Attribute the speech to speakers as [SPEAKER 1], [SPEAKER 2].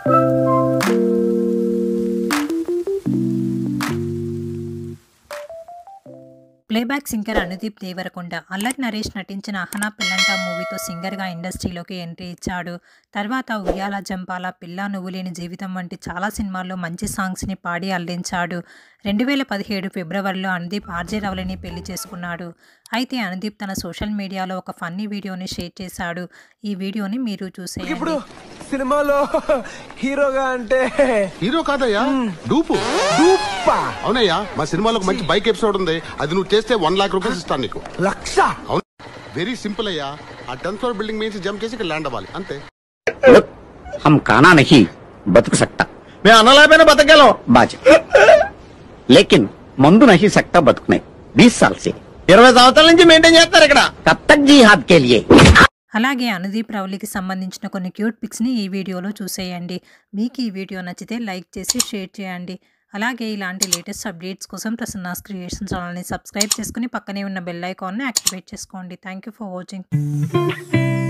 [SPEAKER 1] playback singer Anudeep Devarakonda అల్లరి నరేష్ నటించిన అహనా పిల్లంట మూవీతో సింగర్గా ఇండస్ట్రీలోకి ఎంట్రీ ఇచ్చాడు తర్వాత ఉయ్యాల జంపాల పిల్ల నువ్వు లేని జీవితం వంటి చాలా సినిమాల్లో మంచి సాంగ్స్ని పాడి అల్లించాడు రెండు వేల పదిహేడు ఫిబ్రవరిలో అనుదీప్ ఆర్జే రవలిని పెళ్లి చేసుకున్నాడు అయితే అనుదీప్ తన సోషల్ మీడియాలో ఒక ఫన్నీ వీడియోని షేర్ చేశాడు ఈ వీడియోని మీరు చూసేయండి
[SPEAKER 2] ఇప్పుడు సినిమాలో హీరోగా అంటే
[SPEAKER 3] హీరో కాదయ్యా డూపు
[SPEAKER 2] డూప్పా
[SPEAKER 3] అవునయ్యా మా సినిమాలో ఒక మంచి బైక్ ఎపిసోడ్ ఉంది అది నువ్వు చేస్తే వన్ లాక్ రూపీస్ ఇస్తాను నీకు
[SPEAKER 2] లక్ష
[SPEAKER 3] అవును వెరీ సింపుల్ అయ్యా ఆ టెన్త్ ఫ్లోర్ బిల్డింగ్ మీద జంప్ చేసి ఇక్కడ ల్యాండ్ అవ్వాలి అంతే
[SPEAKER 4] लुक हम खाना नहीं बतक सकता
[SPEAKER 2] మేము అన్నలేకపోయినా బతకగలం
[SPEAKER 4] बाज लेकिन मंदू नहीं सकता बतकने बीस साल से
[SPEAKER 2] ఇరవై సంవత్సరాల నుంచి మెయింటైన్ చేస్తారు ఇక్కడ
[SPEAKER 4] कब तक जी हाथ के लिए
[SPEAKER 1] అలాగే అనుదీప్ రౌలికి సంబంధించిన కొన్ని క్యూట్ పిక్స్ని ఈ వీడియోలో చూసేయండి మీకు ఈ వీడియో నచ్చితే లైక్ చేసి షేర్ చేయండి అలాగే ఇలాంటి లేటెస్ట్ అప్డేట్స్ కోసం ప్రసన్నాస్ క్రియేషన్ ఛానల్ని సబ్స్క్రైబ్ చేసుకుని పక్కనే ఉన్న బెల్ ఐకాన్ని యాక్టివేట్ చేసుకోండి థ్యాంక్ యూ ఫర్ వాచింగ్